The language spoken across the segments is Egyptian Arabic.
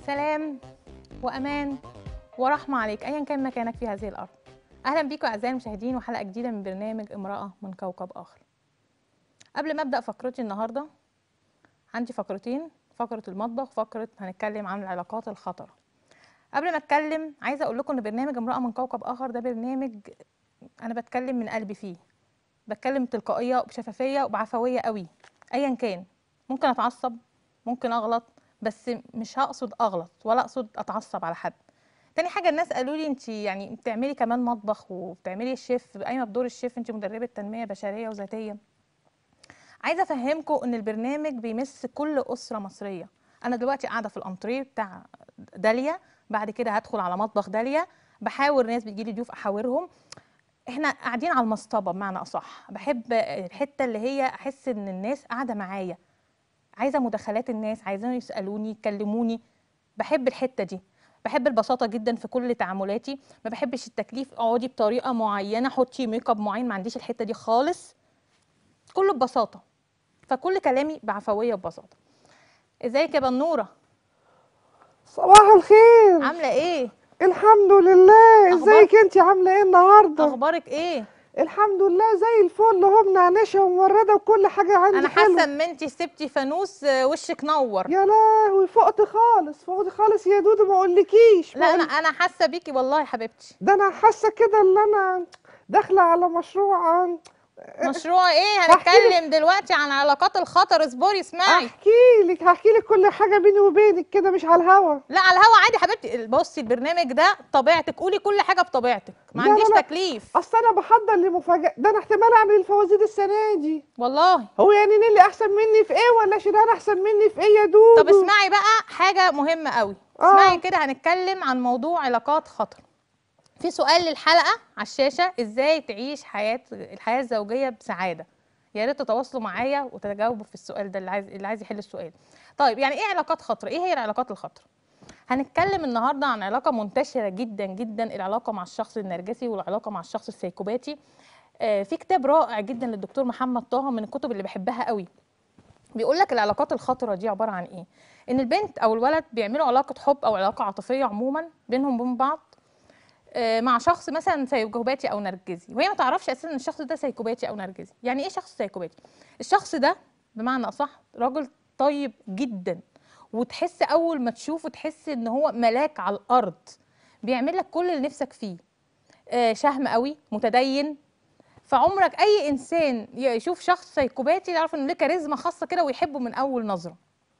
سلام وامان ورحمه عليك ايا كان مكانك في هذه الارض اهلا بيكم اعزائي المشاهدين وحلقه جديده من برنامج امراه من كوكب اخر قبل ما ابدا فقرتي النهارده عندي فقرتين فقره المطبخ وفقره هنتكلم عن العلاقات الخطره قبل ما اتكلم عايزه اقول لكم ان برنامج امراه من كوكب اخر ده برنامج انا بتكلم من قلبي فيه بتكلم بتلقائيه وبشفافيه وبعفويه قوي ايا كان ممكن اتعصب ممكن اغلط بس مش هقصد اغلط ولا اقصد اتعصب على حد تاني حاجه الناس قالوا لي انت يعني بتعملي كمان مطبخ وبتعملي الشيف قايمه بدور الشيف انت مدربه تنميه بشريه وذاتيه عايزه افهمكم ان البرنامج بيمس كل اسره مصريه انا دلوقتي قاعده في الانتريه بتاع داليا بعد كده هدخل على مطبخ داليا بحاور ناس بتجيلي ضيوف احاورهم احنا قاعدين على المصطبه بمعنى اصح بحب الحته اللي هي احس ان الناس قاعده معايا عايزه مداخلات الناس عايزين يسالوني يكلموني بحب الحته دي بحب البساطه جدا في كل تعاملاتي ما بحبش التكليف اقعدي بطريقه معينه حطي ميك اب معين ما عنديش الحته دي خالص كله ببساطه فكل كلامي بعفويه وببساطه ازيك يا بنوره صباح الخير عامله ايه الحمد لله أخبار- ازيك انت عامله ايه النهارده اخبارك ايه الحمد لله زي الفل اهو منعنشه ومورده وكل حاجه عندي انا حلوة. حاسه ان انت سبتي فانوس آه، وشك نور يا لهوي فقت خالص فقت خالص يا دودو ما اقولكيش لا ما انا أقول- انا حاسه بيكي والله يا حبيبتي ده انا حاسه كده ان انا داخله على مشروع مشروع ايه هحكي هنتكلم دلوقتي عن علاقات الخطر اصبري اسمعي احكي لك هحكي لك كل حاجه بيني وبينك كده مش على الهوا لا على الهوا عادي يا حبيبتي بصي البرنامج ده طبيعتك قولي كل حاجه بطبيعتك ما لا، لا، عنديش لا. تكليف اصل انا بحضر لمفاجاه ده انا احتمال اعمل الفوازير السنه دي والله هو يعني نيلي احسن مني في ايه ولا شيرين احسن مني في ايه يا دودو طب اسمعي بقى حاجه مهمه قوي آه. اسمعي كده هنتكلم عن موضوع علاقات خطر في سؤال للحلقه على الشاشه ازاي تعيش حياه الحياه الزوجيه بسعاده يا ريت تتواصلوا معايا وتجاوبوا في السؤال ده اللي عايز اللي عايز يحل السؤال طيب يعني ايه علاقات خطر ايه هي العلاقات الخطر هنتكلم النهارده عن علاقه منتشره جدا جدا العلاقه مع الشخص النرجسي والعلاقه مع الشخص السيكوباتي آه، في كتاب رائع جدا للدكتور محمد طه من الكتب اللي بحبها قوي بيقول لك العلاقات الخطره دي عباره عن ايه ان البنت او الولد بيعملوا علاقه حب او علاقه عاطفيه عموما بينهم وبين بعض آه، مع شخص مثلا سيكوباتي او نرجسي وهي ما تعرفش اساسا ان الشخص ده سيكوباتي او نرجسي يعني ايه شخص سيكوباتي الشخص ده بمعنى اصح راجل طيب جدا وتحس اول ما تشوفه تحس ان هو ملاك على الارض بيعمل لك كل اللي نفسك فيه آه، شهم قوي متدين فعمرك اي انسان يشوف شخص سيكوباتي يعرف انه ليه كاريزما خاصه كده ويحبه من اول نظره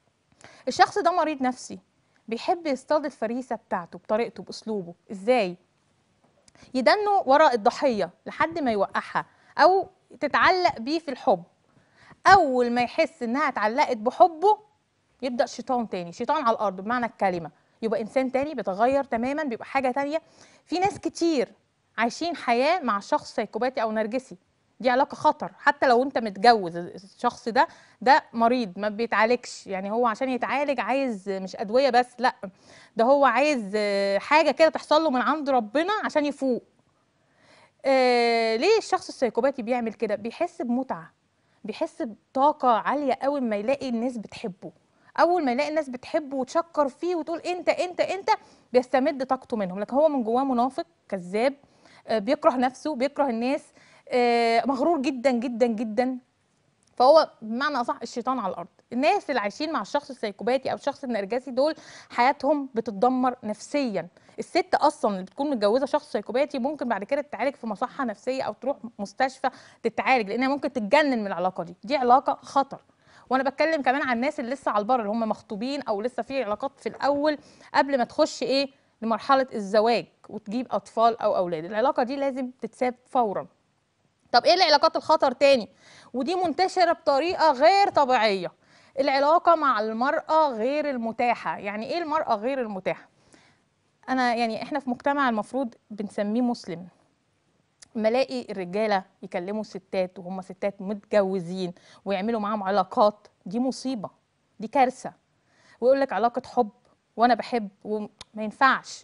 الشخص ده مريض نفسي بيحب يصطاد الفريسه بتاعته بطريقته باسلوبه ازاي يدنوا وراء الضحيه لحد ما يوقعها او تتعلق بيه في الحب اول ما يحس انها اتعلقت بحبه يبدا شيطان تاني شيطان على الارض بمعنى الكلمه يبقى انسان تاني بيتغير تماما بيبقى حاجه تانية في ناس كتير عايشين حياه مع شخص سيكوباتي او نرجسي دي علاقه خطر حتى لو انت متجوز الشخص ده ده مريض ما بيتعالجش يعني هو عشان يتعالج عايز مش ادويه بس لا ده هو عايز آه، حاجه كده تحصل له من عند ربنا عشان يفوق آه ليه الشخص السيكوباتي بيعمل كده بيحس بمتعه بيحس بطاقه عاليه قوي ما يلاقي الناس بتحبه اول ما يلاقي الناس بتحبه وتشكر فيه وتقول انت انت انت بيستمد طاقته منهم لكن هو من جواه منافق كذاب آه، بيكره نفسه بيكره الناس آه، مغرور جدا جدا جدا فهو بمعنى اصح الشيطان على الارض الناس اللي عايشين مع الشخص السيكوباتي او الشخص النرجسي دول حياتهم بتتدمر نفسيا الست اصلا اللي بتكون متجوزه شخص سيكوباتي ممكن بعد كده تتعالج في مصحه نفسيه او تروح مستشفى تتعالج لانها ممكن تتجنن من العلاقه دي دي علاقه خطر وانا بتكلم كمان عن الناس اللي لسه على البر اللي هم مخطوبين او لسه في علاقات في الاول قبل ما تخش ايه لمرحله الزواج وتجيب اطفال او اولاد العلاقه دي لازم تتساب فورا طب ايه العلاقات الخطر تاني ودي منتشره بطريقه غير طبيعيه العلاقه مع المراه غير المتاحه يعني ايه المراه غير المتاحه انا يعني احنا في مجتمع المفروض بنسميه مسلم اما الاقي الرجاله يكلموا الستات وهم ستات متجوزين ويعملوا معاهم علاقات دي مصيبه دي كارثه ويقول لك علاقه حب وانا بحب وما ينفعش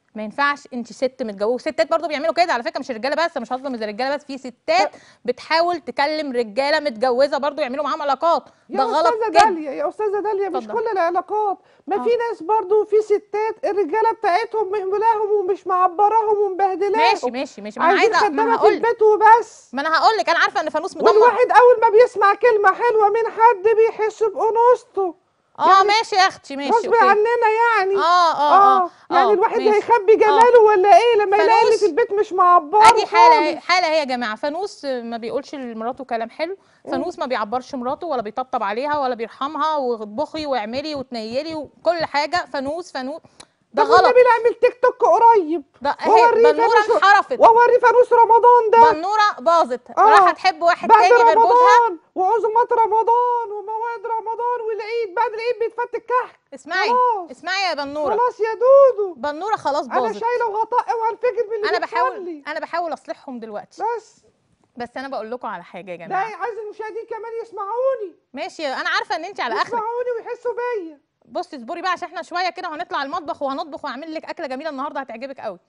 ما ينفعش انت ست متجوزه ستات برضو بيعملوا كده على فكره مش الرجاله بس مش هظلم الرجاله بس في ستات بتحاول تكلم رجاله متجوزه برضو يعملوا معاهم علاقات يا ده غلط استاذه جدا داليا يا استاذه داليا مش اتفضل. كل العلاقات ما آه. في ناس برضو في ستات الرجاله بتاعتهم مهملاهم ومش معبراهم ومبهدلاهم ماشي ماشي ماشي ما انا عايزين عايزه ما خدامه في هقول البيت وبس ما انا هقول لك انا عارفه ان فانوس مدمر والواحد اول ما بيسمع كلمه حلوه من حد بيحس بانوثته اه يعني ماشي يا اختي ماشي غصب اوكي عننا يعني اه اه اه يعني آه، الواحد ماشي. هيخبي جماله ولا ايه لما يلاقي اللي فانوس. في البيت مش معبره ادي حاله خالص. حاله هي يا جماعه فانوس ما بيقولش لمراته كلام حلو فانوس ما بيعبرش مراته ولا بيطبطب عليها ولا بيرحمها واطبخي واعملي وتنيلي وكل حاجه فانوس فانوس ده طب غلط والنبي نعمل تيك توك قريب ده وأوريه هي بنوره فانوس- انحرفت واوري فانوس رمضان ده بنوره باظت آه. راحت تحب واحد بعد تاني غير جوزها رمضان وعزومات رمضان ومواد رمضان والعيد بعد العيد بيتفت الكحك اسمعي خلاص. اسمعي يا بنوره خلاص يا دودو بنوره خلاص انا باظت شايله وغطاء وهنفجر من اللي انا بيحصل بحاول لي. انا بحاول اصلحهم دلوقتي بس بس انا بقول لكم على حاجه يا ده جماعه عايز المشاهدين كمان يسمعوني ماشي انا عارفه ان انت على اخرك يسمعوني ويحسوا بيا بصي اصبري بقى عشان احنا شويه كده وهنطلع المطبخ وهنطبخ وهعمل لك اكله جميله النهارده هتعجبك قوي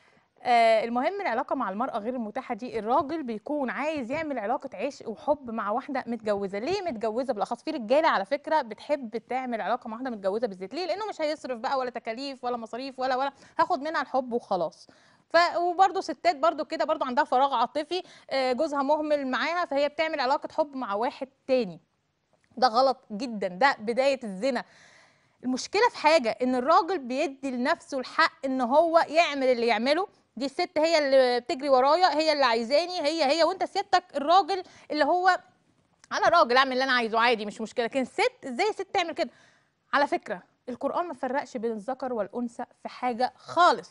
آه المهم العلاقه مع المراه غير المتاحه دي الراجل بيكون عايز يعمل علاقه عشق وحب مع واحده متجوزه ليه متجوزه بالاخص في رجاله على فكره بتحب تعمل علاقه مع واحده متجوزه بالذات ليه لانه مش هيصرف بقى ولا تكاليف ولا مصاريف ولا ولا هاخد منها الحب وخلاص ف وبرده ستات برده كده برده عندها فراغ عاطفي آه، جوزها مهمل معاها فهي بتعمل علاقه حب مع واحد تاني ده غلط جدا ده بدايه الزنا المشكله في حاجه ان الراجل بيدي لنفسه الحق ان هو يعمل اللي يعمله دي الست هي اللي بتجري ورايا هي اللي عايزاني هي هي وانت سيادتك الراجل اللي هو انا راجل اعمل اللي انا عايزه عادي مش مشكله لكن الست ازاي الست تعمل كده على فكره القران ما فرقش بين الذكر والانثى في حاجه خالص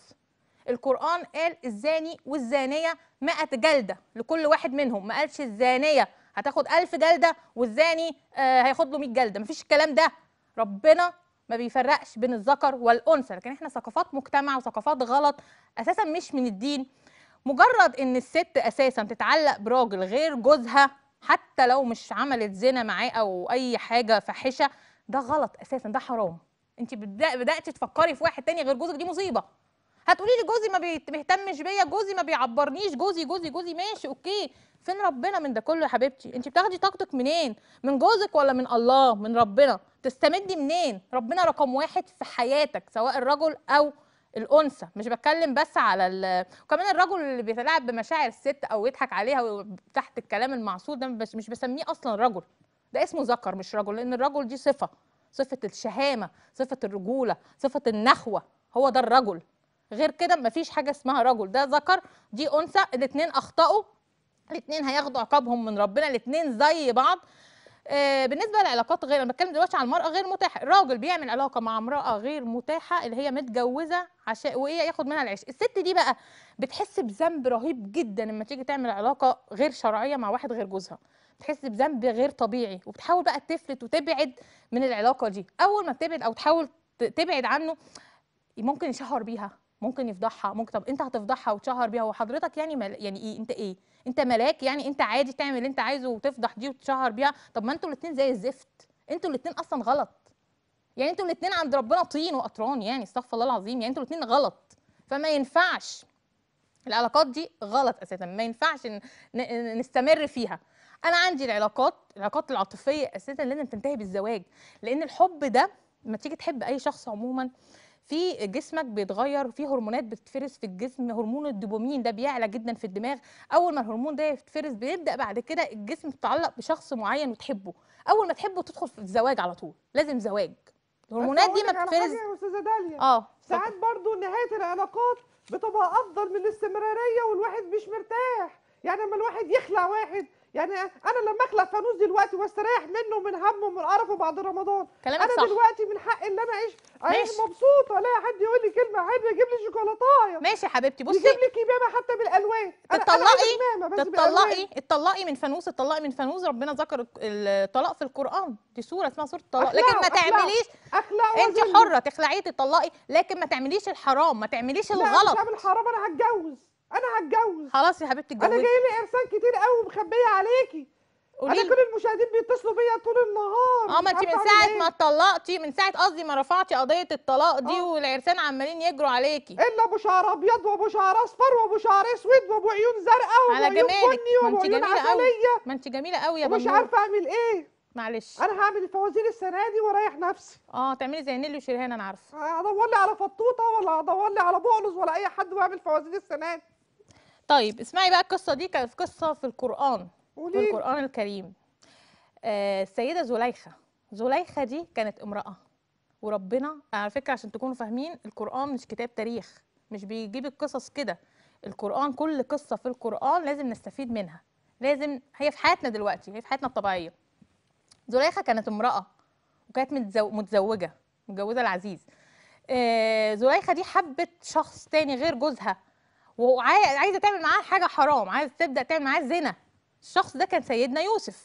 القرآن قال الزاني والزانية 100 جلدة لكل واحد منهم ما قالش الزانية هتاخد ألف جلدة والزاني آه هياخد له 100 جلدة مفيش الكلام ده ربنا ما بيفرقش بين الذكر والأنثى لكن احنا ثقافات مجتمع وثقافات غلط أساسا مش من الدين مجرد ان الست اساسا تتعلق براجل غير جوزها حتى لو مش عملت زنا معاه او اي حاجه فاحشه ده غلط اساسا ده حرام انت بدأ بداتي تفكري في واحد تاني غير جوزك دي مصيبه هتقولي لي جوزي ما بيت- بيهتمش بيا جوزي ما بيعبرنيش جوزي جوزي جوزي ماشي اوكي فين ربنا من ده كله يا حبيبتي انت بتاخدي طاقتك منين من جوزك ولا من الله من ربنا تستمدي منين ربنا رقم واحد في حياتك سواء الرجل او الانثى مش بتكلم بس على ال... وكمان الرجل اللي بيتلاعب بمشاعر الست او يضحك عليها تحت الكلام المعسول ده بس مش بسميه اصلا رجل ده اسمه ذكر مش رجل لان الرجل دي صفه صفه الشهامه صفه الرجوله صفه النخوه هو ده الرجل غير كده مفيش حاجه اسمها رجل ده ذكر دي انثى الاثنين اخطاوا الاثنين هياخدوا عقابهم من ربنا الاثنين زي بعض آه، بالنسبه للعلاقات غير انا بتكلم دلوقتي على المراه غير متاحه الراجل بيعمل علاقه مع امراه غير متاحه اللي هي متجوزه عشان وايه ياخد منها العيش الست دي بقى بتحس بذنب رهيب جدا لما تيجي تعمل علاقه غير شرعيه مع واحد غير جوزها بتحس بذنب غير طبيعي وبتحاول بقى تفلت وتبعد من العلاقه دي اول ما بتبعد او تحاول ت- تبعد عنه ممكن يشهر بيها ممكن يفضحها ممكن طب انت هتفضحها وتشهر بيها وحضرتك يعني مل... يعني ايه انت ايه انت ملاك يعني انت عادي تعمل اللي انت عايزه وتفضح دي وتشهر بيها طب ما انتوا الاتنين زي الزفت انتوا الاتنين اصلا غلط يعني انتوا الاتنين عند ربنا طين وقطران يعني استغفر الله العظيم يعني انتوا الاتنين غلط فما ينفعش العلاقات دي غلط اساسا ما ينفعش ن... ن... نستمر فيها انا عندي العلاقات العلاقات العاطفيه اساسا لازم تنتهي بالزواج لان الحب ده لما تيجي تحب اي شخص عموما في جسمك بيتغير في هرمونات بتتفرز في الجسم هرمون الدوبامين ده بيعلى جدا في الدماغ اول ما الهرمون ده يتفرز بيبدا بعد كده الجسم يتعلق بشخص معين وتحبه اول ما تحبه تدخل في الزواج على طول لازم زواج الهرمونات دي ما بس أقول لك على بتتفرز حاجة يا استاذه داليا اه ساعات برضو نهايه العلاقات بتبقى افضل من الاستمراريه والواحد مش مرتاح يعني لما الواحد يخلع واحد يعني انا لما اخلع فانوس دلوقتي واستريح منه من همه ومن قرفه بعد رمضان كلامك انا صح دلوقتي من حقي ان انا اعيش اعيش ماشي. مبسوطه الاقي حد يقول لي كلمه حلوه يجيب لي شوكولاتايه ماشي يا حبيبتي يجيب بصي لي كمامه حتى بالالوان أنا- أنا تطلقي- عايزة كمامة بس بالألوان. تطلقي اتطلقي من فانوس اتطلقي من فانوس ربنا ذكر الطلاق في القران دي سوره اسمها سوره الطلاق لكن ما أخلاق- أخلاق. تعمليش اخلاق انت وذل. حره تخلعيه تطلقي لكن ما تعمليش الحرام ما تعمليش لا الغلط مش هعمل حرام انا هتجوز انا هتجوز خلاص يا حبيبتي انا اتجوزي جاي لي ارسال كتير قوي مخبيه عليكي قولي انا لي. كل المشاهدين بيتصلوا بيا طول النهار اه ما مش انت من عارفة أعمل ساعه إيه. ما اتطلقتي من ساعه قصدي ما رفعتي قضيه الطلاق دي آه. والعرسان عمالين يجروا عليكي الا ابو شعر ابيض وابو شعر اصفر وابو شعر اسود وابو عيون زرقاء وابو على عيون جمالك بني ما وابو انت عيون جميله قوي عسليه ما انت جميله قوي يا ومش بنور عارفه اعمل ايه معلش انا هعمل الفوازير السنه دي واريح نفسي اه تعملي زي نيلي وشريهان انا عارفه هدور لي على فطوطه ولا هدور لي على بقلص ولا اي حد واعمل فوازير السنه دي طيب اسمعي بقى القصه دي كانت قصه في القران في قولي لي. القران الكريم آه السيده زليخه زليخه دي كانت امراه وربنا على فكره عشان تكونوا فاهمين القران مش كتاب تاريخ مش بيجيب القصص كده القران كل قصه في القران لازم نستفيد منها لازم هي في حياتنا دلوقتي هي في حياتنا الطبيعيه زليخه كانت امراه وكانت متزو... متزوجه متجوزه العزيز آه زليخه دي حبت شخص تاني غير جوزها وعايزه تعمل معاه حاجه حرام عايزه تبدا تعمل معاه زنا الشخص ده كان سيدنا يوسف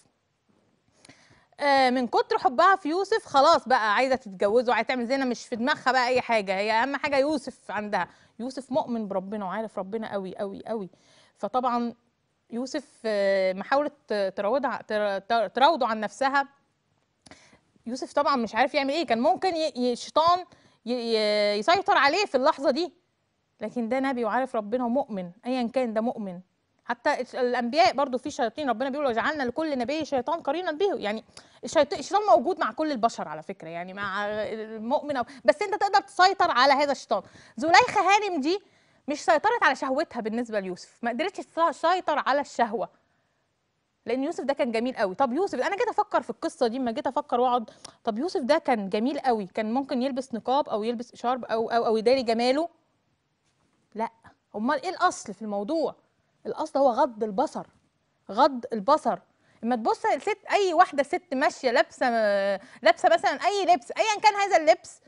آه، من كتر حبها في يوسف خلاص بقى عايزه تتجوزه وعايزه تعمل زنا مش في دماغها بقى اي حاجه هي اهم حاجه يوسف عندها يوسف مؤمن بربنا وعارف ربنا قوي قوي قوي فطبعا يوسف آه، ما حاولت تراودها تر- تر- تراوده عن نفسها يوسف طبعا مش عارف يعمل ايه كان ممكن ي- ي- الشيطان ي- ي- يسيطر عليه في اللحظه دي لكن ده نبي وعارف ربنا ومؤمن ايا كان ده مؤمن حتى الش- الانبياء برضو في شياطين ربنا بيقول وجعلنا لكل نبي شيطان قرينا به يعني الشيطان الشيطان موجود مع كل البشر على فكره يعني مع المؤمن أو بس انت تقدر تسيطر على هذا الشيطان زليخه هانم دي مش سيطرت على شهوتها بالنسبه ليوسف ما قدرتش تسيطر على الشهوه لان يوسف ده كان جميل قوي طب يوسف انا جيت افكر في القصه دي ما جيت افكر واقعد طب يوسف ده كان جميل قوي كان ممكن يلبس نقاب او يلبس شارب او او او يداري جماله لا امال ايه الاصل في الموضوع الاصل هو غض البصر غض البصر اما تبص ست اي واحده ست ماشيه لابسه لابسه مثلا اي لبس ايا كان هذا اللبس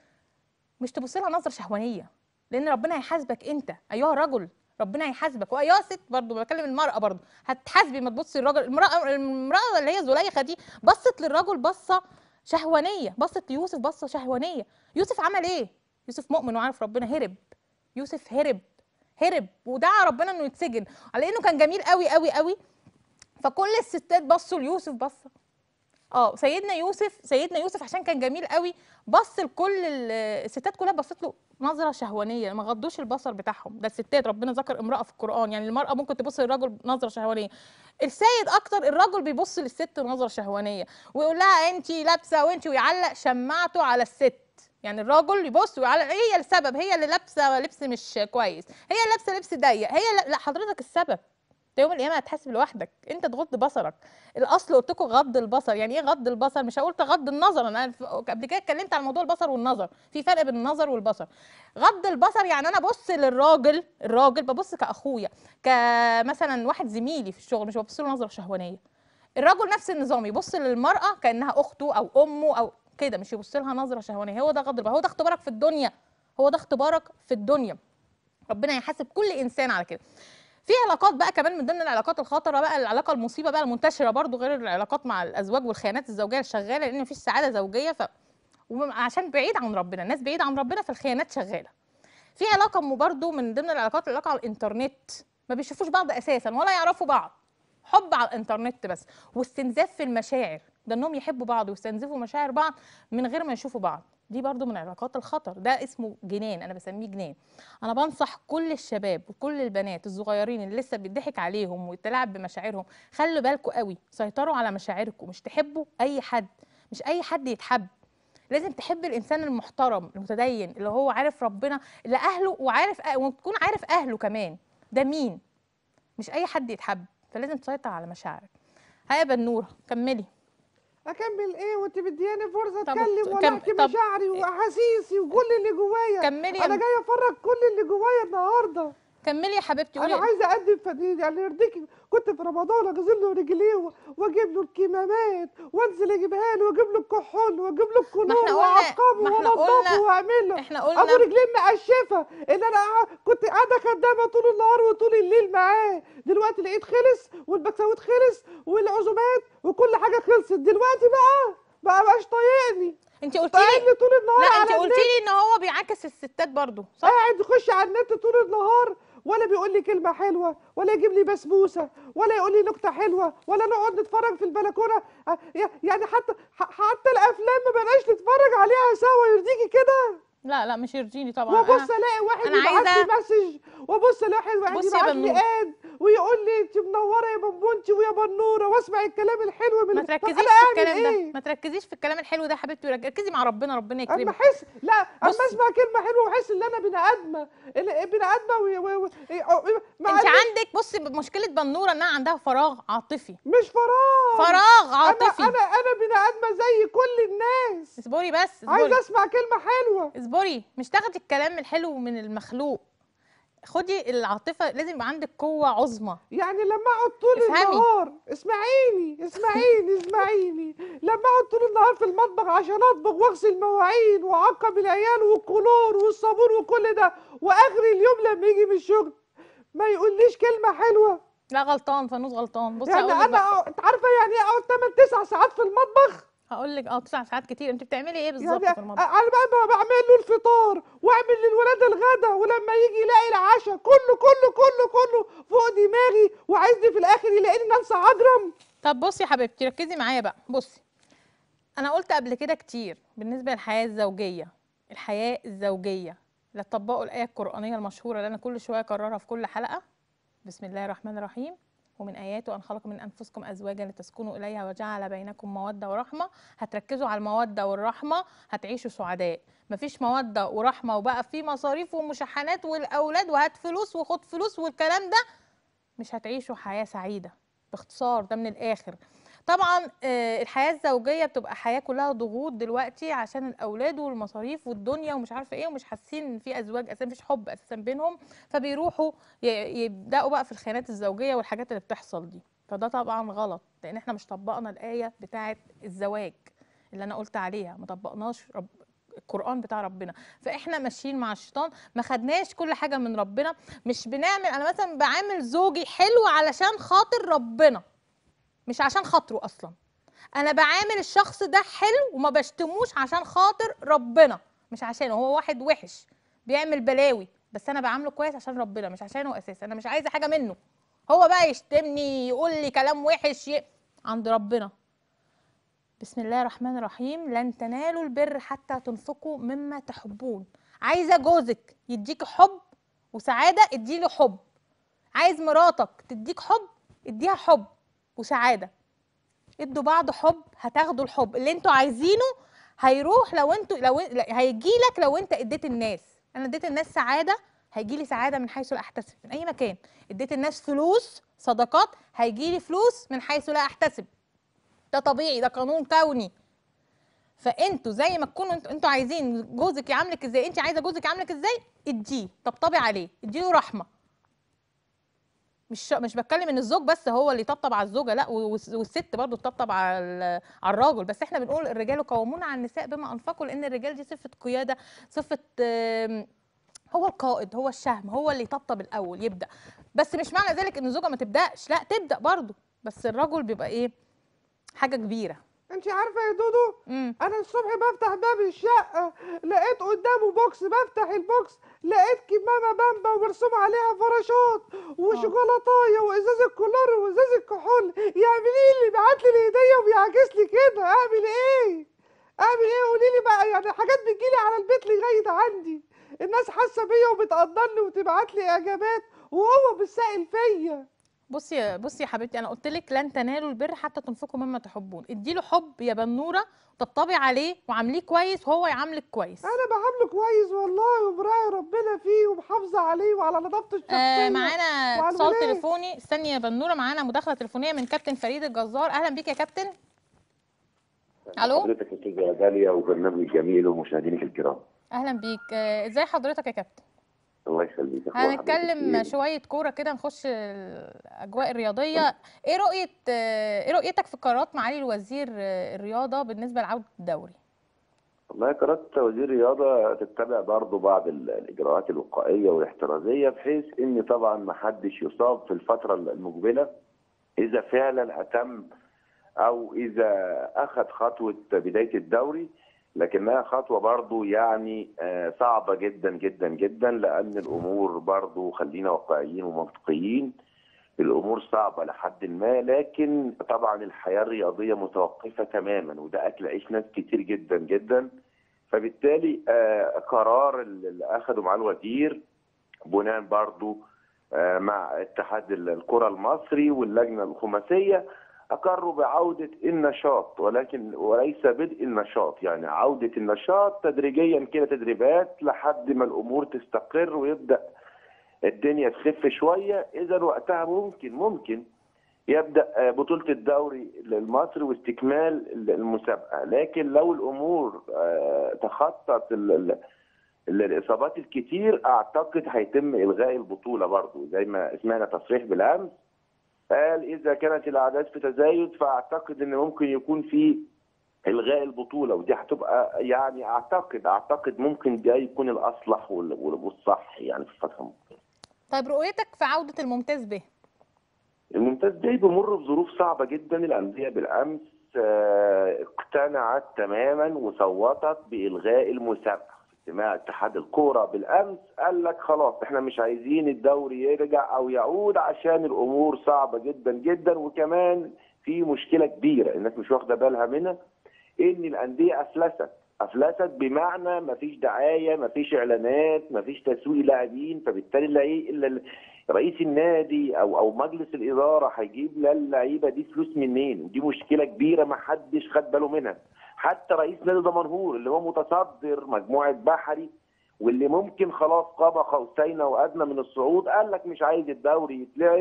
مش تبص لها نظره شهوانيه لان ربنا هيحاسبك انت ايها الرجل ربنا هيحاسبك وايها ست برضه بكلم المراه برضه هتحاسبي ما تبصي للراجل المراه المراه اللي هي زليخه دي بصت للرجل بصه شهوانيه بصت ليوسف بصه شهوانيه يوسف عمل ايه يوسف مؤمن وعارف ربنا هرب يوسف هرب هرب ودعا ربنا انه يتسجن على انه كان جميل قوي قوي قوي فكل الستات بصوا ليوسف بصه اه سيدنا يوسف سيدنا يوسف عشان كان جميل قوي بص لكل ال- الستات كلها بصت له نظره شهوانيه ما غضوش البصر بتاعهم ده الستات ربنا ذكر امراه في القران يعني المراه ممكن تبص للرجل نظره شهوانيه السيد اكتر الرجل بيبص للست نظره شهوانيه ويقول لها انت لابسه وانت ويعلق شماعته على الست يعني الراجل يبص ويعلق هي السبب هي اللي لابسه لبس مش كويس هي اللي لابسه لبس ضيق هي لا, لا حضرتك السبب انت يوم القيامه هتحاسب لوحدك انت تغض بصرك الاصل قلت لكم غض البصر يعني ايه غض البصر مش هقول غض النظر انا ف- قبل كده اتكلمت عن موضوع البصر والنظر في فرق بين النظر والبصر غض البصر يعني انا ابص للراجل الراجل ببص كاخويا كمثلا واحد زميلي في الشغل مش ببص له نظره شهوانيه الرجل نفس النظام يبص للمراه كانها اخته او امه او كده مش يبص لها نظره شهوانيه هو ده غض البصر هو ده اختبارك في الدنيا هو ده اختبارك في الدنيا ربنا يحاسب كل انسان على كده في علاقات بقى كمان من ضمن العلاقات الخطره بقى العلاقه المصيبه بقى المنتشره برضو غير العلاقات مع الازواج والخيانات الزوجيه الشغاله لان مفيش سعاده زوجيه ف وعشان بعيد عن ربنا الناس بعيد عن ربنا فالخيانات شغاله في علاقه م- برضو من ضمن العلاقات العلاقه على الانترنت ما بيشوفوش بعض اساسا ولا يعرفوا بعض حب على الانترنت بس واستنزاف في المشاعر ده انهم يحبوا بعض ويستنزفوا مشاعر بعض من غير ما يشوفوا بعض دي برضو من علاقات الخطر ده اسمه جنان انا بسميه جنان انا بنصح كل الشباب وكل البنات الصغيرين اللي لسه بيضحك عليهم ويتلاعب بمشاعرهم خلوا بالكم قوي سيطروا على مشاعركم مش تحبوا اي حد مش اي حد يتحب لازم تحب الانسان المحترم المتدين اللي هو عارف ربنا اللي اهله وعارف أه وتكون عارف اهله كمان ده مين مش اي حد يتحب فلازم تسيطر على مشاعرك هيا بنوره كملي اكمل ايه وانت مدياني فرصه طب اتكلم كم- ولا احكي طب- مشاعري واحاسيسي وكل اللي جوايا كملي يا انا م- جايه افرج كل اللي جوايا النهارده كملي يا حبيبتي انا قولي عايزه اقدم فديد يعني يرضيكي كنت في رمضان اغسل له رجليه و- واجيب له الكمامات وانزل اجيبها له واجيب له الكحول واجيب له الكلور ما احنا قلنا- واعقمه ما احنا وانضفه قلنا- واعمل له احنا ابو قلنا رجلين مقشفه اللي انا قاعد- كنت قاعده خدامه طول النهار وطول الليل معاه دلوقتي لقيت خلص والبكسويت خلص والعزومات وكل حاجه خلصت دلوقتي بقى بقى مش طايقني انت قلتي قاعد لي لي طول النهار لا على انت قلتي النت لي ان هو بيعاكس الستات برضو صح قاعد يخش على النت طول النهار ولا بيقول لي كلمه حلوه ولا يجيب لي بسبوسه ولا يقول لي نكته حلوه ولا نقعد نتفرج في البلكونه آه، يا- يعني حتى ح- حتى الافلام ما بقناش نتفرج عليها سوا يرضيكي كده لا لا مش يرضيني طبعا وابص أنا الاقي واحد أنا يبعت لي عايزة- مسج وابص الاقي واحد واحد بصي يا يبعت لي بنوتة. اد ويقول لي انت منوره يا بنبونتي ويا بنوره واسمع الكلام الحلو من ما طب تركزيش أنا في أعمل الكلام ده إيه؟ ما تركزيش في الكلام الحلو ده يا حبيبتي ركزي مع ربنا ربنا اما يكرمك احس لا اما بصي. اسمع كلمه حلوه واحس ان انا بني ادمه ال- بني ادمه و... و... و... ما انت عندي- عندك بصي مشكله بنوره انها عندها فراغ عاطفي مش فراغ فراغ انا عاطفي انا انا بني ادمه زي كل الناس اصبري بس عايزه اصبري اسمع كلمه حلوه اصبري مش تاخدي الكلام الحلو من المخلوق خدي العاطفه لازم يبقى عندك قوه عظمى يعني لما اقعد طول افهمي. النهار اسمعيني اسمعيني اسمعيني لما اقعد طول النهار في المطبخ عشان اطبخ واغسل مواعين واعقم العيال والكلور والصابون وكل ده واخر اليوم لما يجي من الشغل ما يقوليش كلمه حلوه لا غلطان فانوس غلطان بصي يعني هقول لك انا بقى أقعد- انت عارفه يعني ايه اقعد 8 9 ساعات في المطبخ هقول لك اه تسع ساعات كتير انت بتعملي ايه بالظبط يعني في المطبخ انا بقى ب- بعمل له الفطار واعمل للولاد الغدا ولما يجي يلاقي العشاء كله كله كله كله فوق دماغي وعايزني في الاخر يلاقيني نانسي عجرم طب بصي يا حبيبتي ركزي معايا بقى بصي انا قلت قبل كده كتير بالنسبه للحياه الزوجيه الحياه الزوجيه لا تطبقوا الايه القرانيه المشهوره اللي انا كل شويه اكررها في كل حلقه بسم الله الرحمن الرحيم ومن اياته ان خلق من انفسكم ازواجا لتسكنوا اليها وجعل بينكم موده ورحمه هتركزوا على الموده والرحمه هتعيشوا سعداء مفيش موده ورحمه وبقى في مصاريف ومشاحنات والاولاد وهات فلوس وخد فلوس والكلام ده مش هتعيشوا حياه سعيده باختصار ده من الاخر طبعا آه، الحياه الزوجيه بتبقى حياه كلها ضغوط دلوقتي عشان الاولاد والمصاريف والدنيا ومش عارفه ايه ومش حاسين ان في ازواج اساسا مفيش حب اساسا بينهم فبيروحوا ي- يبداوا بقى في الخيانات الزوجيه والحاجات اللي بتحصل دي فده طبعا غلط لان احنا مش طبقنا الايه بتاعه الزواج اللي انا قلت عليها ما طبقناش رب القران بتاع ربنا فاحنا ماشيين مع الشيطان ما خدناش كل حاجه من ربنا مش بنعمل انا مثلا بعامل زوجي حلو علشان خاطر ربنا مش عشان خاطره اصلا انا بعامل الشخص ده حلو وما بشتموش عشان خاطر ربنا مش عشانه هو واحد وحش بيعمل بلاوي بس انا بعامله كويس عشان ربنا مش عشانه اساسا انا مش عايزه حاجه منه هو بقى يشتمني يقول لي كلام وحش ي... عند ربنا بسم الله الرحمن الرحيم لن تنالوا البر حتى تنفقوا مما تحبون عايزه جوزك يديك حب وسعاده اديله حب عايز مراتك تديك حب اديها حب وسعاده ادوا بعض حب هتاخدوا الحب اللي انتوا عايزينه هيروح لو انتوا لو هيجي لك لو انت اديت الناس انا اديت الناس سعاده هيجي لي سعاده من حيث لا احتسب من اي مكان اديت الناس فلوس صدقات هيجي لي فلوس من حيث لا احتسب ده طبيعي ده قانون كوني فانتوا زي ما تكونوا انتوا, انتوا عايزين جوزك يعاملك ازاي انت عايزه جوزك يعاملك ازاي اديه طبطبي عليه اديله رحمه مش مش بتكلم ان الزوج بس هو اللي يطبطب على الزوجه لا والس- والست برضه تطبطب على ال- على الراجل بس احنا بنقول الرجال قوامون على النساء بما انفقوا لان الرجال دي صفه قياده صفه آم، هو القائد هو الشهم هو اللي يطبطب الاول يبدا بس مش معنى ذلك ان الزوجه ما تبداش لا تبدا برضه بس الرجل بيبقى ايه حاجه كبيره انت عارفه يا دودو امم انا الصبح بفتح باب الشقه لقيت قدامه بوكس بفتح البوكس لقيت كمامه بامبا ومرسوم عليها فراشات وشوكولاتايه وازاز الكولار وازاز الكحول يعمل ايه اللي بعت لي الهديه وبيعكس لي كده اعمل ايه اعمل ايه قولي لي بقى يعني حاجات بتجيلي على البيت لغايه عندي الناس حاسه بيا وبتقدرني وتبعت لي اعجابات وهو بالسائل فيا بصي يا- بصي يا حبيبتي انا قلت لك لن تنالوا البر حتى تنفقوا مما تحبون اديله حب يا بنوره طبطبي عليه وعامليه كويس وهو يعاملك كويس انا بعامله كويس والله ومراعي ربنا فيه ومحافظه عليه وعلى نظافته الشخصيه آه معانا وعلى اتصال الولاد. تليفوني استني يا بنوره معانا مداخله تليفونيه من كابتن فريد الجزار اهلا بيك يا كابتن الو حضرتك استاذه داليا وبرنامج جميل ومشاهدينك الكرام اهلا بيك آه ازاي حضرتك يا كابتن الله يخليك أخبار حضرتك هنتكلم إيه؟ شويه كوره كده نخش الاجواء الرياضيه ايه رؤيه آه، ايه رؤيتك في قرارات معالي الوزير آه، الرياضه بالنسبه لعوده الدوري والله قرارات وزير الرياضه تتبع برضه بعض ال- الاجراءات الوقائيه والاحترازيه بحيث ان طبعا ما حدش يصاب في الفتره المقبله اذا فعلا اتم او اذا اخذ خطوه بدايه الدوري لكنها خطوه برضو يعني آه، صعبه جدا جدا جدا لان الامور برضو خلينا واقعيين ومنطقيين الامور صعبه لحد ما لكن طبعا الحياه الرياضيه متوقفه تماما وده اكل عيش ناس كتير جدا جدا فبالتالي آه، قرار اللي اخده مع الوزير بناء برضو آه، مع اتحاد الكره المصري واللجنه الخماسيه اقروا بعوده النشاط ولكن وليس بدء النشاط يعني عوده النشاط تدريجيا كده تدريبات لحد ما الامور تستقر ويبدا الدنيا تخف شويه اذا وقتها ممكن ممكن يبدا آه، بطوله الدوري المصري واستكمال المسابقه لكن لو الامور آه، تخطت ال- ال- ال- الاصابات الكتير اعتقد هيتم الغاء البطوله برضو زي ما سمعنا تصريح بالامس قال اذا كانت الاعداد في تزايد فاعتقد ان ممكن يكون في الغاء البطوله ودي هتبقى يعني اعتقد اعتقد ممكن ده يكون الاصلح وال- وال- والصح يعني في الفتره المقبله طيب رؤيتك في عودة الممتاز به الممتاز ده بيمر بظروف صعبه جدا الانديه بالامس آه، اقتنعت تماما وصوتت بالغاء المسابقه في اجتماع اتحاد الكوره بالامس قال لك خلاص احنا مش عايزين الدوري يرجع او يعود عشان الامور صعبه جدا جدا وكمان في مشكله كبيره الناس مش واخده بالها منها ان الانديه افلست افلست بمعنى ما فيش دعايه ما فيش اعلانات ما فيش تسويق لاعبين فبالتالي اللعي- ال- رئيس النادي او او مجلس الاداره هيجيب للعيبه دي فلوس منين ودي مشكله كبيره ما حدش خد باله منها حتى رئيس نادي دمنهور اللي هو متصدر مجموعه بحري واللي ممكن خلاص قاب قوسين وادنى من الصعود قال لك مش عايز الدوري يتلعب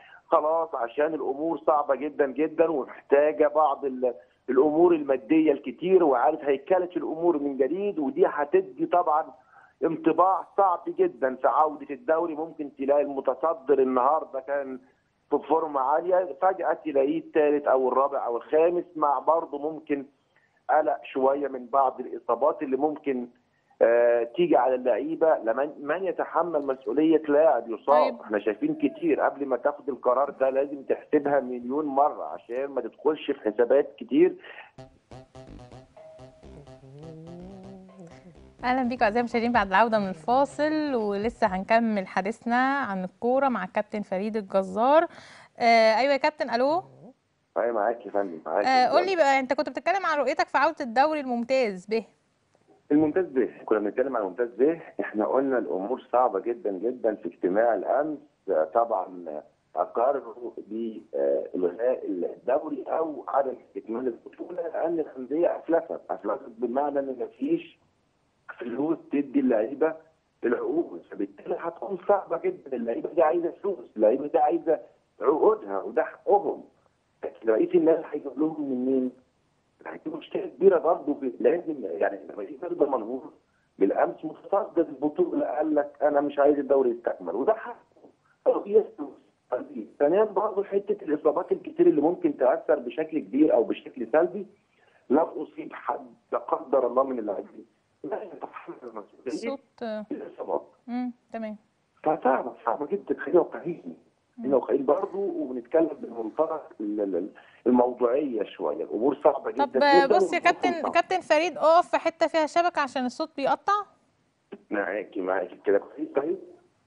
خلاص عشان الامور صعبه جدا جدا ومحتاجه بعض ال- الامور الماديه الكتير وعارف هيكله الامور من جديد ودي هتدي طبعا انطباع صعب جدا في عوده الدوري ممكن تلاقي المتصدر النهارده كان في فورمه عاليه فجاه تلاقيه الثالث او الرابع او الخامس مع برضه ممكن قلق شويه من بعض الاصابات اللي ممكن آه تيجي على اللعيبه لمن من يتحمل مسؤوليه لاعب يصاب طيب. احنا شايفين كتير قبل ما تاخد القرار ده لازم تحسبها مليون مره عشان ما تدخلش في حسابات كتير اهلا بيكم اعزائي المشاهدين بعد العوده من الفاصل ولسه هنكمل حديثنا عن الكوره مع كابتن فريد الجزار آه ايوه يا كابتن الو ايوه معاك يا فندم معاك آه قول لي بقى انت كنت بتتكلم عن رؤيتك في عوده الدوري الممتاز به الممتاز به كنا بنتكلم عن الممتاز به احنا قلنا الامور صعبه جدا جدا في اجتماع الامس آه، طبعا آه، اقروا بالغاء الدوري او عدم استكمال البطوله لان الانديه افلست افلست بمعنى ان مفيش فلوس تدي اللعيبه العقود فبالتالي هتكون صعبه جدا اللعيبه دي عايزه فلوس اللعيبه دي عايزه عقودها وده حقهم لكن رئيس النادي هيجيب لهم منين؟ هتبقى مشكله كبيره برضه ب- لازم يعني لما يجي فرد منهور بالامس متصدر البطوله قال لك انا مش عايز الدوري يستكمل وده حقه قضيه فلوس. قضية. ثانيا برضه حته الاصابات الكتير اللي ممكن تاثر بشكل كبير او بشكل سلبي لو اصيب حد لا قدر الله من اللاعبين لا يتحمل المسؤوليه الصوت آه، الاصابات امم تمام فصعبه صعبه جدا خلينا واقعيين خلينا واقعيين برضه وبنتكلم بالمنطلق ال- ال- الموضوعيه شويه الامور صعبه جدا طب جدا آه، بص يا والظروف كابتن صعبة. كابتن فريد اقف في حته فيها شبكه عشان الصوت بيقطع معاكي معاكي كده كويس طيب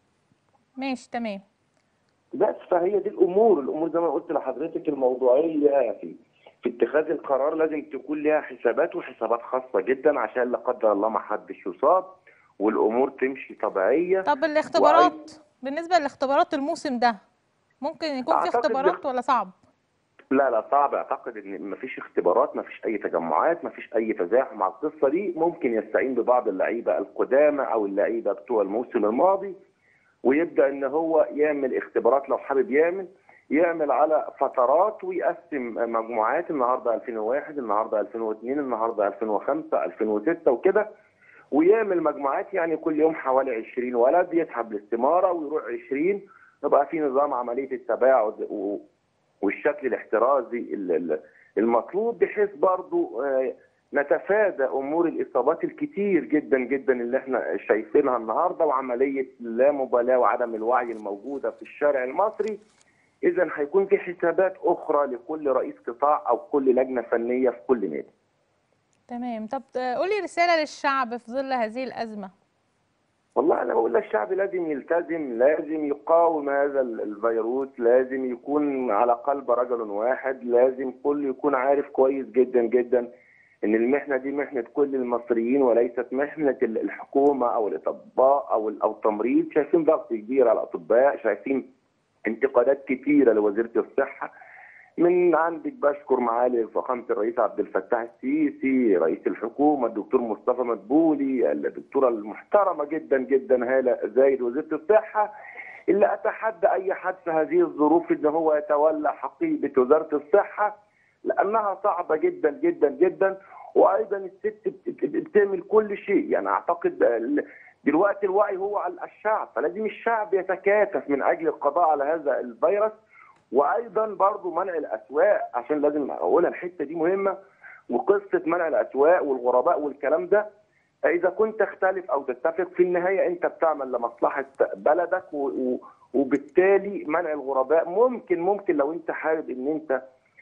ماشي تمام بس فهي دي الامور الامور زي ما قلت لحضرتك الموضوعيه في في اتخاذ القرار لازم تكون ليها حسابات وحسابات خاصه جدا عشان لا قدر الله ما حدش يصاب والامور تمشي طبيعيه طب الاختبارات بالنسبه لاختبارات الموسم ده ممكن يكون في أعتقد اختبارات ده- ولا صعب لا لا صعب اعتقد ان مفيش اختبارات مفيش اي تجمعات مفيش اي تزاحم على القصه دي ممكن يستعين ببعض اللعيبه القدامى او اللعيبه بتوع الموسم الماضي ويبدا ان هو يعمل اختبارات لو حابب يعمل يعمل على فترات ويقسم مجموعات النهارده 2001 النهارده 2002 النهارده 2005 2006 وكده ويعمل مجموعات يعني كل يوم حوالي 20 ولد يسحب الاستماره ويروح 20 يبقى في نظام عمليه التباعد و- والشكل الاحترازي ال- ال- المطلوب بحيث برضو آه، نتفادى امور الاصابات الكتير جدا جدا اللي احنا شايفينها النهارده وعمليه لا مبالاه وعدم الوعي الموجوده في الشارع المصري اذا هيكون في حسابات اخرى لكل رئيس قطاع او كل لجنه فنيه في كل نادي تمام طب قولي رسالة للشعب في ظل هذه الأزمة والله انا بقول الشعب لازم يلتزم لازم يقاوم هذا ال- الفيروس لازم يكون على قلب رجل واحد لازم كل يكون عارف كويس جدا جدا ان المحنه دي محنه كل المصريين وليست محنه ال- الحكومه او الاطباء او ال- او التمريض شايفين ضغط كبير على الاطباء شايفين انتقادات كتيره لوزيره الصحه من عندك بشكر معالي فخامة الرئيس عبد الفتاح السيسي رئيس الحكومة الدكتور مصطفى مدبولي الدكتورة المحترمة جدا جدا هالة زايد وزيرة الصحة اللي أتحدى أي حد في هذه الظروف إن هو يتولى حقيبة وزارة الصحة لأنها صعبة جدا جدا جدا وأيضا الست بت- بت- بتعمل كل شيء يعني أعتقد ال- دلوقتي الوعي هو على الشعب فلازم الشعب يتكاتف من أجل القضاء على هذا الفيروس وايضا برضو منع الاسواق عشان لازم اقولها الحته دي مهمه وقصه منع الاسواق والغرباء والكلام ده اذا كنت تختلف او تتفق في النهايه انت بتعمل لمصلحه بلدك و... و... وبالتالي منع الغرباء ممكن ممكن لو انت حابب ان انت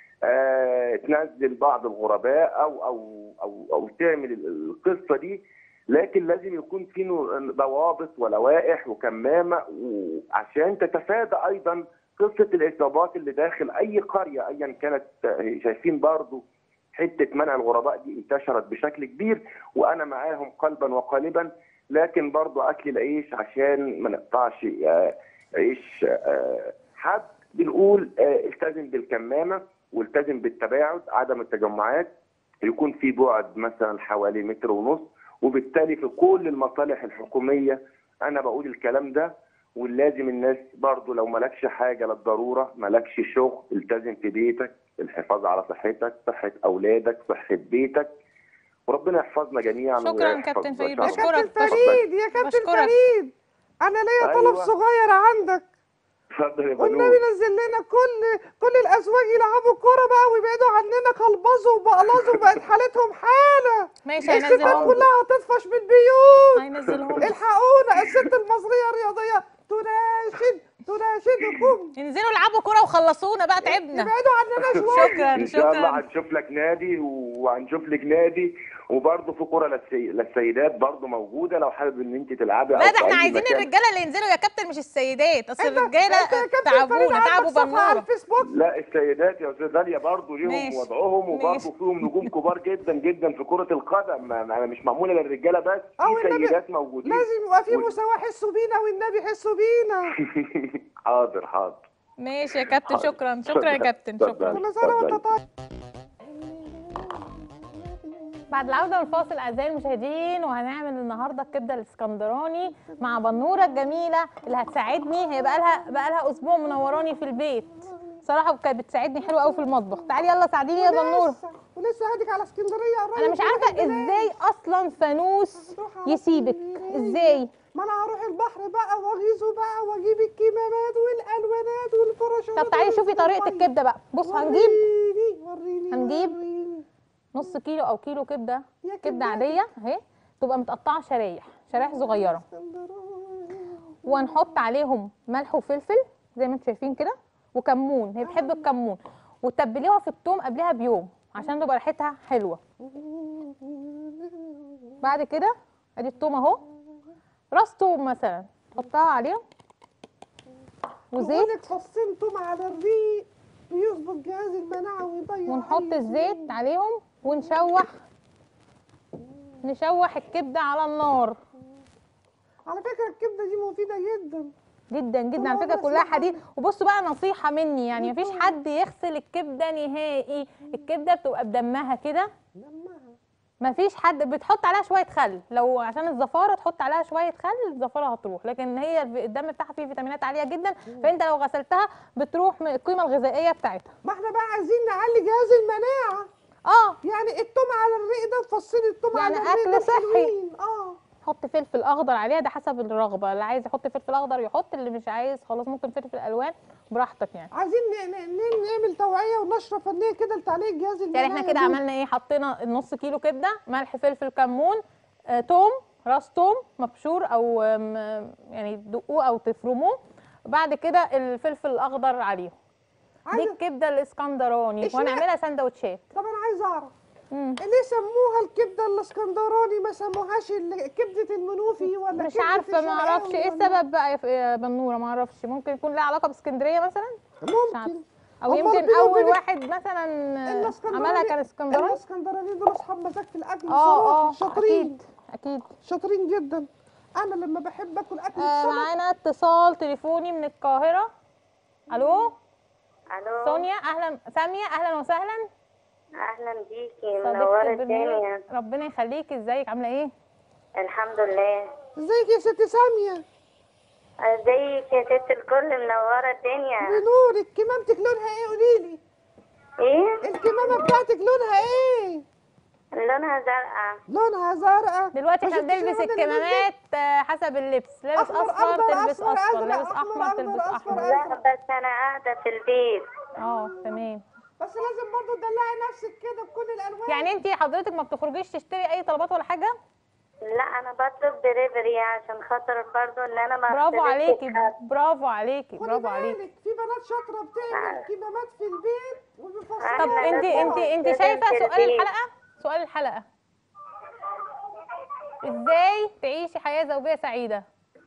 آه تنزل بعض الغرباء او او او, أو تعمل ال- القصه دي لكن لازم يكون في نوع- ضوابط ولوائح وكمامه وعشان تتفادى ايضا قصه الاصابات اللي داخل اي قريه ايا كانت آه، شايفين برضو حته منع الغرباء دي انتشرت بشكل كبير وانا معاهم قلبا وقالبا لكن برضو اكل العيش عشان ما نقطعش آه، عيش آه، حد بنقول آه، التزم بالكمامه والتزم بالتباعد عدم التجمعات يكون في بعد مثلا حوالي متر ونص وبالتالي في كل المصالح الحكوميه انا بقول الكلام ده ولازم الناس برضو لو مالكش حاجه للضروره مالكش شغل التزم في بيتك الحفاظ على صحتك صحه اولادك صحه بيتك وربنا يحفظنا جميعا شكراً ويحفظ كابتن فريد، يا شعبنا. بشكرك. كابتن بشكرك. فريد يا كابتن بشكرك. فريد انا ليا طلب أيوة. صغير عندك اتفضل يا والنبي بنوت نزل لنا كل كل الازواج يلعبوا كوره بقى ويبعدوا عننا كلبظوا وبقلظوا بقت حالتهم حاله ماشي الستات هينزلهم كلها هتطفش من البيوت هينزلهم الحقونا الست المصريه الرياضيه تناشد تناشدكم انزلوا العبوا كرة وخلصونا بقى تعبنا ابعدوا عننا شويه شكرا ان شاء الله شكرا هنشوف لك نادي وهنشوف لك نادي وبرضه في كرة للسي... للسيدات برضه موجوده لو حابب ان انت تلعبي لا أو ده في احنا أي عايزين مكان. الرجاله اللي ينزلوا يا كابتن مش السيدات اصل انت- الرجاله انت يا كابتن فريد تعبونا عندك تعبوا صفحه على بنوره الفيسبوك لا السيدات يا استاذ داليا برضه ليهم ماشي. وضعهم وبرضه ماشي. فيهم نجوم كبار جدا جدا في كرة القدم ما- ما- مش معمولة للرجالة بس أو في النبي- سيدات موجودين لازم يبقى في وال- مساواه حسوا بينا والنبي حسوا بينا حاضر حاضر ماشي يا كابتن حاضر. شكرا شكرا يا كابتن اتفضل. شكرا كل سنه وانت اتفضل. طيب بعد العودة من الفاصل أعزائي المشاهدين وهنعمل النهاردة الكبدة الاسكندراني مع بنورة الجميلة اللي هتساعدني هي بقالها بقالها أسبوع منوراني في البيت صراحة كانت بتساعدني حلو قوي في المطبخ تعالي يلا ساعديني يا بنورة ولسه ولسه هادك على اسكندريه قريب أنا مش عارفة إزاي أصلا فانوس يسيبك إزاي ما انا هروح البحر بقى واغيظه بقى واجيب الكمامات والالوانات والفراشات طب تعالي شوفي طريقة الكبدة بقى بص هنجيب وريني وريني هنجيب وريني. نص كيلو أو كيلو كبدة يا كبدة كبدة. عادية أهي تبقى متقطعة شرايح شرايح صغيرة اسكندراني. وهنحط عليهم ملح وفلفل زي ما انتم شايفين كده وكمون هي بتحب الكمون وتبليها في الثوم قبلها بيوم عشان تبقى ريحتها حلوه بعد كده ادي الثوم اهو راس توم مثلا تحطها عليه وزيت بقولك فصين توم على الريق بيظبط جهاز المناعه ويضيع ونحط أي الزيت عليهم ونشوح نشوح الكبده على النار على فكره الكبده دي مفيده جدا جدا جدا طول على فكره عمري كلها أسمعها. حديد وبصوا بقى نصيحه مني يعني مفيش حد يغسل الكبده نهائي الكبده بتبقى بدمها كده دمها مفيش حد بتحط عليها شويه خل لو عشان الزفاره تحط عليها شويه خل الزفاره هتروح لكن هي الف- الدم بتاعها فيه فيتامينات عاليه جدا فانت لو غسلتها بتروح من القيمه الغذائيه بتاعتها ما احنا بقى عايزين نعلي جهاز المناعه اه يعني التوم على الريق ده وفصين التوم يعني على الريق أكل دول صحي. حلوين. اه حط فلفل اخضر عليها ده حسب الرغبه اللي عايز يحط فلفل اخضر يحط اللي مش عايز خلاص ممكن فلفل الوان براحتك يعني عايزين ن- ن- ن- نعمل توعيه ونشره فنيه كده لتعليق جهاز المناعه يعني احنا كده دي. عملنا ايه حطينا النص كيلو كبده ملح فلفل كمون آه، توم راس توم مبشور او آم، يعني تدقوه او تفرموه بعد كده الفلفل الاخضر عليهم دي عايزه الكبده الاسكندراني إشمعنى- وهنعملها سندوتشات طب انا عايزه اعرف مم. ليه سموها الكبده الاسكندراني ما سموهاش ال- كبده المنوفي ولا مش كبدة عارفه ما الشرقاوي اعرفش ايه ولا- السبب بقى يا ف- يا بنوره ما اعرفش ممكن يكون لها علاقه باسكندريه مثلا مش عارفه ممكن او أمال يمكن بيني اول وبينك واحد مثلا عملها كان اسكندراني الاسكندراني دول اصحاب مزاج في الاكل اه اه بصراحه شاطرين اكيد اكيد شاطرين جدا انا لما بحب اكل اكل آه السمك معانا اتصال تليفوني من القاهره الو الو سونيا اهلا ساميه اهلا وسهلا اهلا بيكي صديقة منوره البرنامج الدنيا ربنا يخليكي ازيك عامله ايه الحمد لله ازيك يا ست ساميه ازيك يا ست الكل منوره الدنيا بنورك كمامتك لونها ايه قولي لي ايه الكمامه بتاعتك لونها ايه لونها زرقاء لونها زرقاء دلوقتي ما احنا شفتيش بنلبس وانا اللي الكمامات آه، حسب اللبس لابس أحمر، اصفر أخضر، تلبس أصفر، اصفر أزرق، لابس أحمر، احمر أخضر، تلبس أصفر، احمر أزرق. لا بس انا قاعده في البيت اه تمام بس لازم برضو تدلعي نفسك كده بكل الالوان يعني انت حضرتك ما بتخرجيش تشتري اي طلبات ولا حاجه لا انا بطلب دليفري عشان خاطر برضو ان انا ما برافو أختلفش عليكي بحد. برافو عليكي خدي برافو عليكي بالك في بنات شاطره بتعمل كمامات في البيت وبيفصلوا أنا طب لا انت لا انت لا. انت لازم شايفه في سؤال البيت. الحلقه سؤال الحلقه ازاي تعيشي حياه زوجيه سعيده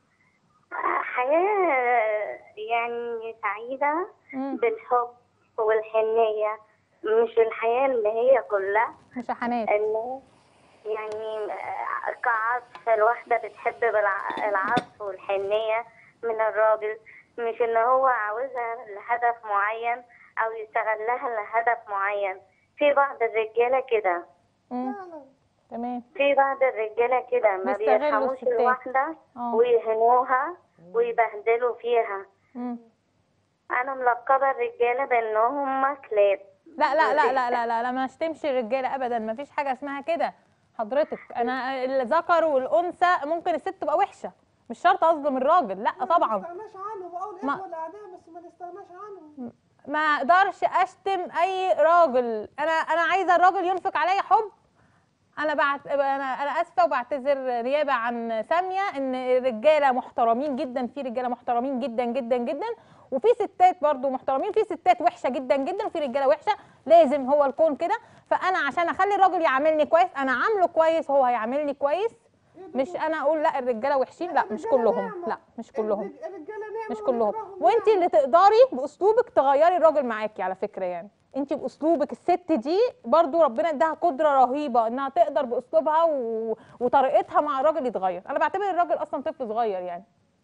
حياه يعني سعيده مم. بالحب والحنيه مش الحياه اللي هي كلها مشاحنات انه يعني آه، كعطف الواحدة بتحب بالع- العطف والحنية من الراجل مش ان هو عاوزها لهدف معين او يستغلها لهدف معين في بعض الرجالة كده مم. فعلا تمام في بعض الرجالة كده ما بيستغلوا بيرحموش الستات. الواحدة اه ويهنوها ويبهدلوا فيها مم. انا ملقبة الرجالة بانهم كلاب لا لا لا لا لا لا, لا ما اشتمش الرجاله ابدا ما فيش حاجه اسمها كده حضرتك انا الذكر والانثى ممكن الست تبقى وحشه مش شرط اظلم الراجل لا ما طبعا نستغناش عنهم اقول ما- اخوه الاعداء بس ما نستغناش عنهم ما اقدرش اشتم اي راجل انا انا عايزه الراجل ينفق عليا حب انا بعت انا انا اسفه وبعتذر نيابه عن ساميه ان الرجاله محترمين جدا في رجاله محترمين جدا جدا جدا وفي ستات برضو محترمين في ستات وحشه جدا جدا وفي رجاله وحشه لازم هو الكون كده فانا عشان اخلي الراجل يعاملني كويس انا عامله كويس هو هيعاملني كويس مش انا اقول لا الرجاله وحشين لا مش الرجالة كلهم نعمة. لا مش كلهم الرج- الرجاله نعمه مش كلهم ونكرههم وانت نعمة. اللي تقدري باسلوبك تغيري الراجل معاكي على فكره يعني انت باسلوبك الست دي برضو ربنا اداها قدره رهيبه انها تقدر باسلوبها و... وطريقتها مع الراجل يتغير انا بعتبر الراجل اصلا طفل صغير يعني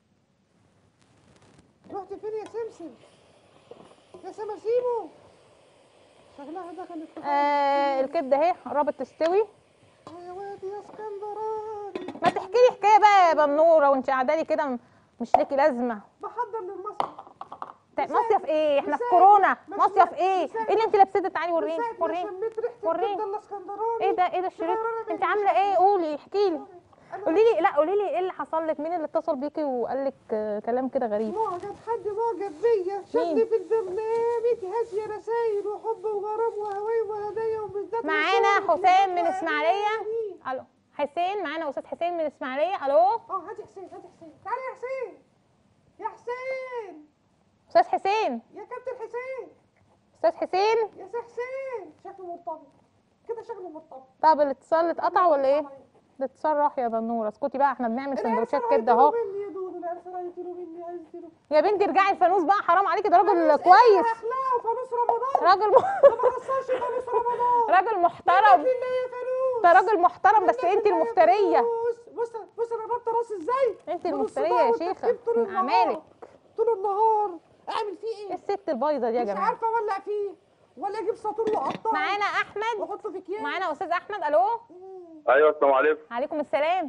رحت فين يا سمسم يا سماسيمو شغلها دخلت في آه الكبده اهي قربت تستوي يا واد يا اسكندراني ما تحكي لي حكايه بقى يا بنوره وانت قاعده لي كده م- مش ليكي لازمه بحضر للمصر تا- مصيف ايه احنا في مساء- كورونا مساء- مصيف ايه مساء- ايه اللي انت لابساه ده تعالي من وريني ساعة ما وريني شميت ريحه وريني. الكبده الاسكندراني ايه ده ايه ده الشريط غيرانة انت مني عامله شكلي. ايه قولي احكي لي أنا قولي لي لا قولي لي ايه اللي حصل لك مين اللي اتصل بيكي وقال لك آه، كلام كده غريب معجب حد معجب بيا شافني في البرنامج هاشيه رسايل وحب وغرام وهواي وهدايا وبالذات معانا رسائل حسام من وأغاني. اسماعيليه الو حسين معانا استاذ حسين من اسماعيليه الو اه هاتي حسين هاتي حسين تعالي يا حسين يا حسين استاذ حسين يا كابتن حسين استاذ حسين يا سي حسين شكله مرتبط كده شكله مرتبط طب الاتصال اتقطع ولا ايه الاتصال راح يا بنوره اسكتي بقى احنا بنعمل سندوتشات كبده اهو مني يا دودو العرسان هيطيروا مني هيطيروا يا بنتي ارجعي الفانوس بقى حرام عليكي ده راجل كويس اخلاق فانوس رمضان راجل ما م... بحصلش فانوس رمضان راجل محترم لله يا فانوس ده راجل محترم بس لله انت يا المفتريه فانوس. بص بص انا ربطت راسي ازاي انت من المفتريه الصباح يا والتفكير شيخه طول من النهار. اعمالك طول النهار اعمل فيه ايه ايه الست البايظه دي يا مش جماعه عارفه اولع فيه ولا اجيب ساطور واقطعه معانا احمد واحطه في اكياس معانا استاذ احمد الو مم. ايوه السلام عليكم عليكم السلام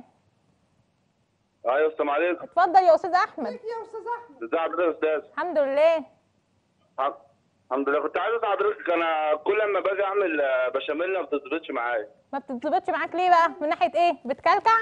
ايوه السلام عليكم اتفضل يا استاذ احمد ازيك يا استاذ احمد ازي حضرتك يا استاذ الحمد لله الحم- الحمد لله كنت عايز اسال حضرتك انا كل ما باجي اعمل آه، بشاميل ما بتظبطش معايا ما بتتظبطش معاك ليه بقى من ناحيه ايه بتكلكع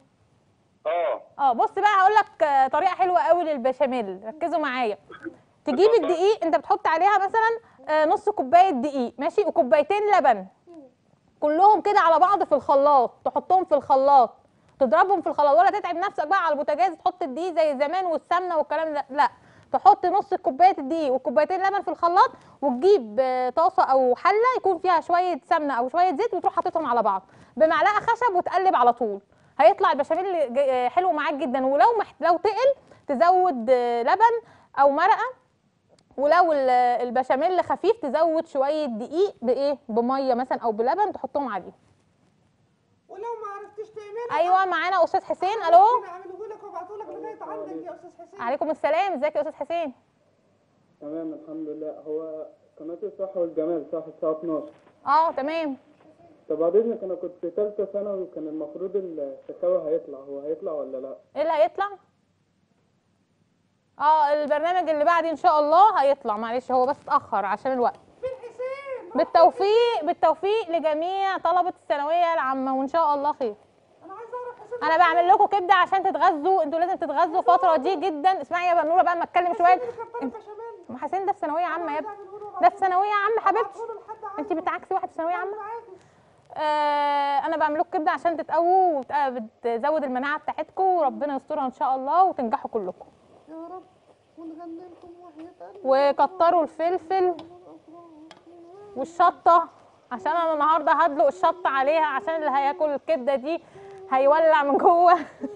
اه اه بص بقى هقول لك آه، طريقه حلوه قوي للبشاميل ركزوا معايا تجيب اتفضل. الدقيق انت بتحط عليها مثلا آه، نص كوبايه دقيق ماشي وكوبايتين لبن كلهم كده على بعض في الخلاط تحطهم في الخلاط تضربهم في الخلاط ولا تتعب نفسك بقى على البوتاجاز تحط الدقيق زي زمان والسمنه والكلام ده لا تحط نص كوبايه الدقيق وكوبايتين لبن في الخلاط وتجيب آه، طاسه او حله يكون فيها شويه سمنه او شويه زيت وتروح حاططهم على بعض بمعلقه خشب وتقلب على طول هيطلع البشاميل جي- آه، حلو معاك جدا ولو محت... لو تقل تزود آه، لبن او مرقه ولو ال- البشاميل خفيف تزود شويه دقيق بايه بميه مثلا او بلبن تحطهم عليه ولو ما عرفتيش تعملها ايوه معانا استاذ حسين الو ممكن اعمله لك وابعته لك لغايه عندك يا استاذ حسين عليكم السلام ازيك يا استاذ حسين تمام الحمد لله هو قناة الصحة والجمال صح الساعة 12 اه تمام طب بعد إذنك أنا كنت في تالتة ثانوي وكان المفروض الشكاوى هيطلع هو هيطلع ولا لأ؟ ايه اللي هيطلع اه البرنامج اللي بعد ان شاء الله هيطلع معلش هو بس اتاخر عشان الوقت فين حسين بالتوفيق بالتوفيق لجميع طلبه الثانويه العامه وان شاء الله خير انا عايزه اعرف حسين انا بعمل لكم كبده عشان تتغذوا انتوا لازم تتغذوا الفتره دي جدا اسمعي يا بنوره بقى اما اتكلم شويه اللي كان طالب بشاميل ما حسين ده في ثانويه عامه يا ابني ده في ثانويه عامه حبيبتي ابعته له لحد انت بتعكسي واحد في ثانويه عامه عادي آه انا بعمل لكم كبده عشان تتقووا وتزود المناعه بتاعتكم وربنا يسترها ان شاء الله وتنجحوا كلكم يا رب ونغني لكم وحياة قلبي وكتروا الفلفل والشطه عشان انا النهارده هدلق الشطه عليها عشان اللي هياكل الكبده دي هيولع من جوه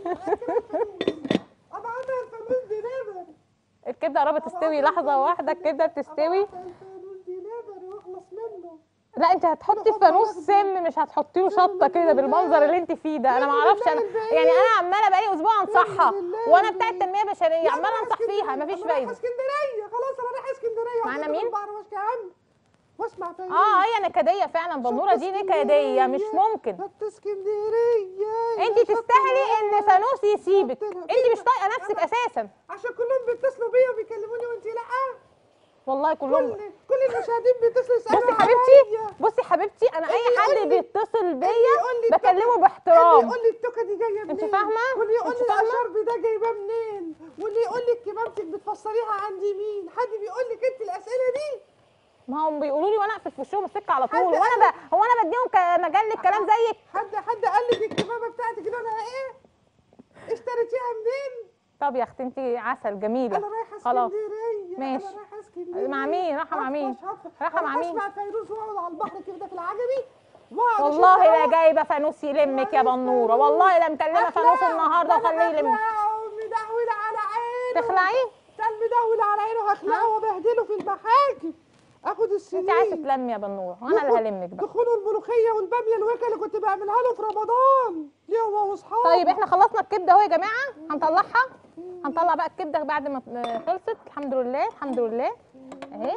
ابعتها الفانوس دي لبن الكبده قربت تستوي لحظه واحده الكبده بتستوي ابعتها الفانوس دي لبن واخلص منه لا انت هتحطي في فانوس سم مش هتحطي له شطه كده بالمنظر اللي انت فيه ده انا ما اعرفش انا يعني انا عماله بقالي اسبوع انصحها وانا بتاعه تنميه بشريه عماله انصح فيها مفيش أنا رايحة فايده اسكندريه خلاص انا رايحه اسكندريه معانا وأقعد مين؟ البحر واشكي عنه واسمع فايروز اه هي نكديه فعلا بنوره دي نكديه مش ممكن شط اسكندريه انت يا شط تستاهلي ان العسل. فانوس يسيبك انت مش طايقه نفسك اساسا عشان كلهم بيتصلوا بيا وبيكلموني وانت لا والله كلهم كل كل المشاهدين بيتصلوا يسالوا بصي عليا. حبيبتي بصي حبيبتي انا اي اللي حد يقول لي- بيتصل بيا يقول لي بكلمه اللي باحترام يقول لي التوكه دي جايه منين انت فاهمة؟ واللي يقول انت لي فاهمة؟ الشرب ده جايباه منين واللي يقول لي كمامتك بتفسريها عند مين حد بيقول لك انت الاسئله دي ما هم بيقولوا لي وانا اقفل في وشهم السكه على طول حد وانا قال ب... هو انا بديهم ك- مجال للكلام زيك حد حد قال لك الكمامه بتاعتك لونها ايه اشتريتيها منين طب يا اختي انت عسل جميله انا رايحه خلاص اسكندريه ماشي. انا رايحه اسكندريه مع مين؟ رايحة مع مين؟ هفرش- هفرش. رايحة مع هروح مين؟ اسمع فيروز واقعد على البحر كده في العجمي واقعد أشوف والله لا هوا. جايبه فانوس يلمك يا بنوره والله لا مكلمه فانوس أخلعه. النهارده أنا وخليه يلمك هخلعه ومدهول على عينه تخلعيه كان مدهول على عينه هخلعه وبهدله في المحاكم اخد السنين انت عايزه تلمي يا بنوره وانا اللي هلمك بقى دخول الملوخيه والباميه الوكا اللي كنت بعملها له في رمضان ليه هو واصحابه طيب احنا خلصنا الكبده اهو يا جماعه هنطلعها هنطلع بقى الكبده بعد ما آه، خلصت الحمد لله الحمد لله اهي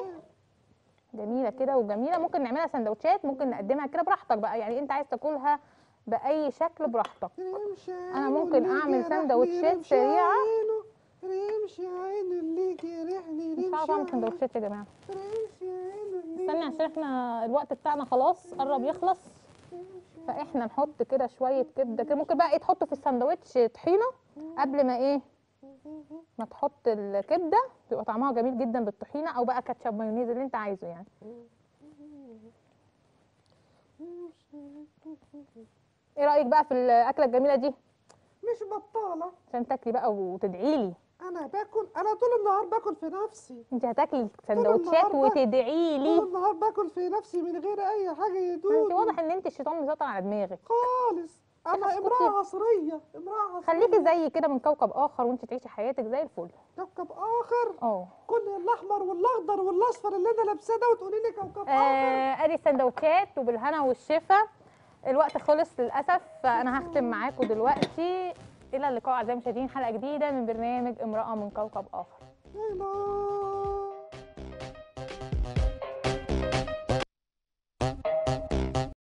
جميله كده وجميله ممكن نعملها سندوتشات ممكن نقدمها كده براحتك بقى يعني انت عايز تاكلها باي شكل براحتك انا ممكن أعمل سندوتشات سريعة. رمش عينه اللي جرحني مش عارفه اعمل سندوتشات يا جماعه رمش عينه اللي استني عشان احنا الوقت بتاعنا خلاص قرب يخلص فاحنا نحط كده شويه كبده كده ممكن بقى ايه تحطه في الساندوتش طحينه قبل ما ايه ما تحط الكبده بيبقى طعمها جميل جدا بالطحينه او بقى كاتشب مايونيز اللي انت عايزه يعني ايه رايك بقى في الاكله الجميله دي مش بطاله عشان تاكلي بقى وتدعي لي انا باكل انا طول النهار باكل في نفسي انت هتاكلي سندوتشات النهار وتدعي لي طول النهار باكل في نفسي من غير اي حاجه انت يدوب واضح ان انت الشيطان مسيطر على دماغك خالص انا اسكتي. امراه عصريه امراه عصريه خليكي زي كده من كوكب اخر وانت تعيشي حياتك زي الفل كوكب اخر اه كل الاحمر والاخضر والاصفر اللي انا لابساه ده وتقولي لي كوكب اخر آه، ادي السندوتشات وبالهنا والشفا الوقت خلص للاسف فانا هختم معاكم دلوقتي الى اللقاء اعزائي المشاهدين حلقه جديده من برنامج امراه من كوكب اخر باي باي